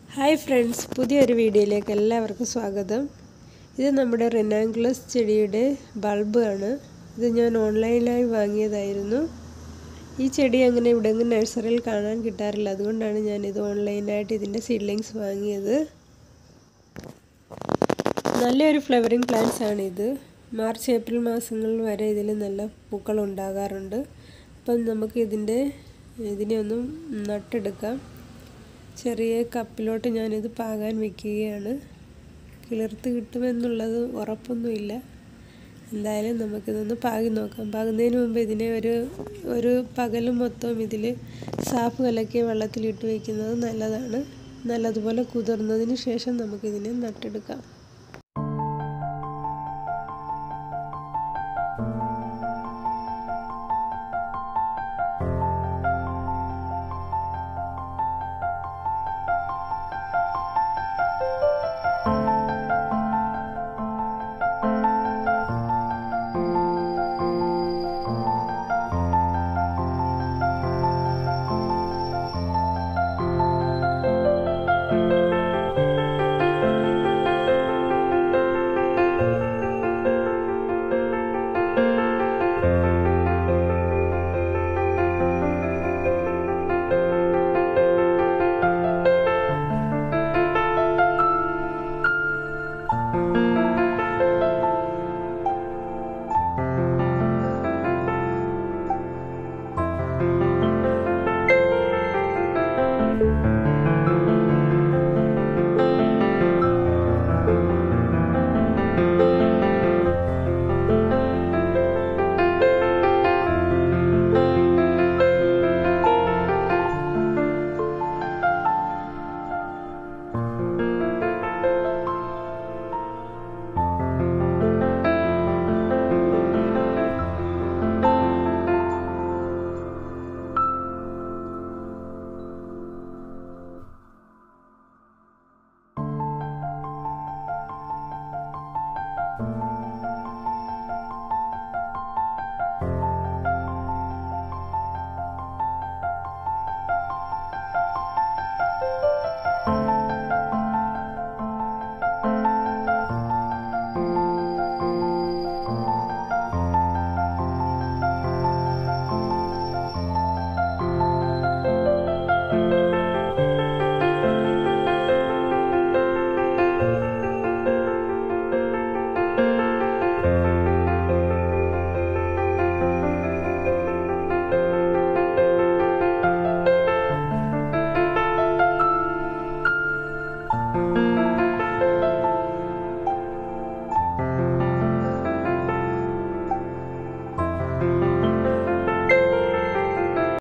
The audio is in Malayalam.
ഹായ് ഫ്രണ്ട്സ് പുതിയൊരു വീഡിയോയിലേക്ക് എല്ലാവർക്കും സ്വാഗതം ഇത് നമ്മുടെ റിനാങ്കുലസ് ചെടിയുടെ ബൾബ് ആണ് ഇത് ഞാൻ ഓൺലൈനിലായി വാങ്ങിയതായിരുന്നു ഈ ചെടി അങ്ങനെ ഇവിടെ നഴ്സറിയിൽ കാണാൻ കിട്ടാറില്ല അതുകൊണ്ടാണ് ഞാനിത് ഓൺലൈനായിട്ട് ഇതിൻ്റെ സീഡ്ലിങ്സ് വാങ്ങിയത് നല്ലൊരു ഫ്ലവറിങ് പ്ലാന്റ്സ് ആണിത് മാർച്ച് ഏപ്രിൽ മാസങ്ങളിൽ വരെ ഇതിൽ നല്ല പൂക്കൾ ഉണ്ടാകാറുണ്ട് അപ്പം നമുക്ക് ഇതിൻ്റെ ഇതിനെ ഒന്ന് നട്ടെടുക്കാം ചെറിയ കപ്പിലോട്ട് ഞാനിത് പാകാൻ വെക്കുകയാണ് കിളിർത്ത് കിട്ടുമെന്നുള്ളത് ഉറപ്പൊന്നുമില്ല എന്തായാലും നമുക്കിതൊന്ന് പാകി നോക്കാം പാകുന്നതിന് മുമ്പ് ഇതിനെ ഒരു ഒരു പകലും മൊത്തം ഇതിൽ സാഫ് കലക്കിയ വെള്ളത്തിലിട്ട് വയ്ക്കുന്നത് നല്ലതാണ് നല്ലതുപോലെ കുതിർന്നതിന് ശേഷം നമുക്കിതിനെ നട്ടെടുക്കാം